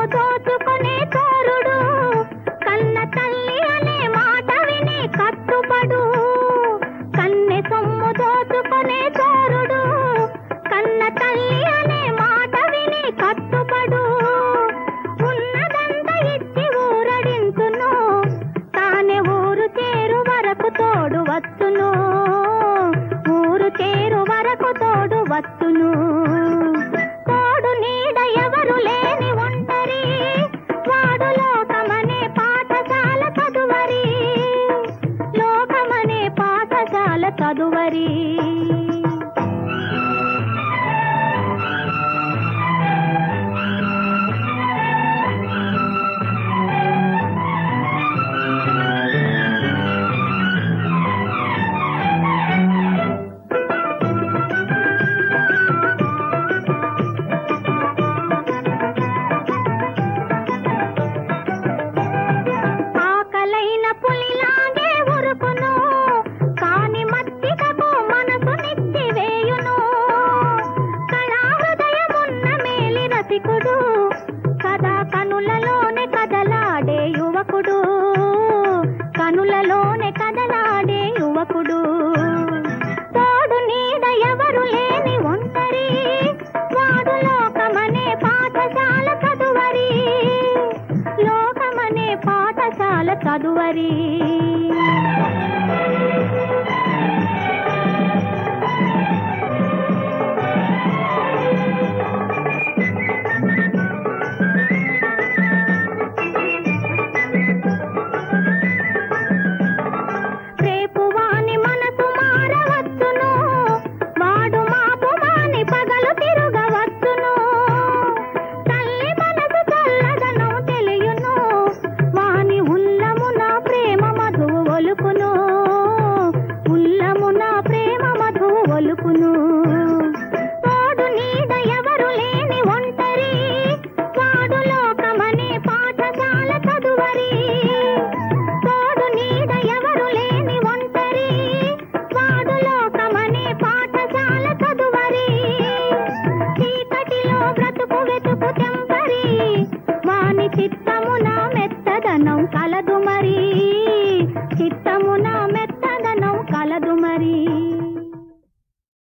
దోచుకునే చోరుడు కన్న తల్లి అనే మాట విని కట్టుబడు కన్నె సొమ్ము దోచుకునే చోరుడు కన్న తల్లి అనే మాట విని కట్టుబడు ఉన్నదంతా ఇచ్చి ఊరడించును తానే ఊరు చేరు వరకు తోడు వచ్చును ఊరు చేరు వరకు తోడు వచ్చును తోడు నీడ ఎవరు లేని ఒంటరి వాడు లోకమనే పాఠశాల చదువరి లోకమనే పాఠశాల చదువరి ఆకలైన పులిలాగే ఉరుకును కాని మత్తికకు మనసు నిచ్చి వేయును కళా హృదయమున్న మేలి రసికుడు కదా కనులలోనే కదలాడే యువకుడు కనులలోనే కదలాడే యువకుడు తోడు నీడ ఎవరు లేని ఒంటరి వాడు లోకమనే పాఠశాల చదువరి లోకమనే పాఠశాల చదువరి రేపు వాని మనసు మారవచ్చును వాడు మాపు వాని పగలు తిరగవచ్చును తల్లి మనసు చల్లదనం తెలియును వాని ఉల్లమున ప్రేమ మధువు ఒలుకును ఉల్లమున ప్రేమ మధువు ఒలుకును తోడు నీడ ఎవరు లేని ఒంటరి వాడు లోకమనే పాఠశాల చదువరి తోడు నీడ ఎవరు లేని ఒంటరి వాడు లోకమనే పాఠశాల చదువరి చీకటిలో బ్రతుకు వెతుకు తెంపరి వాని చిత్త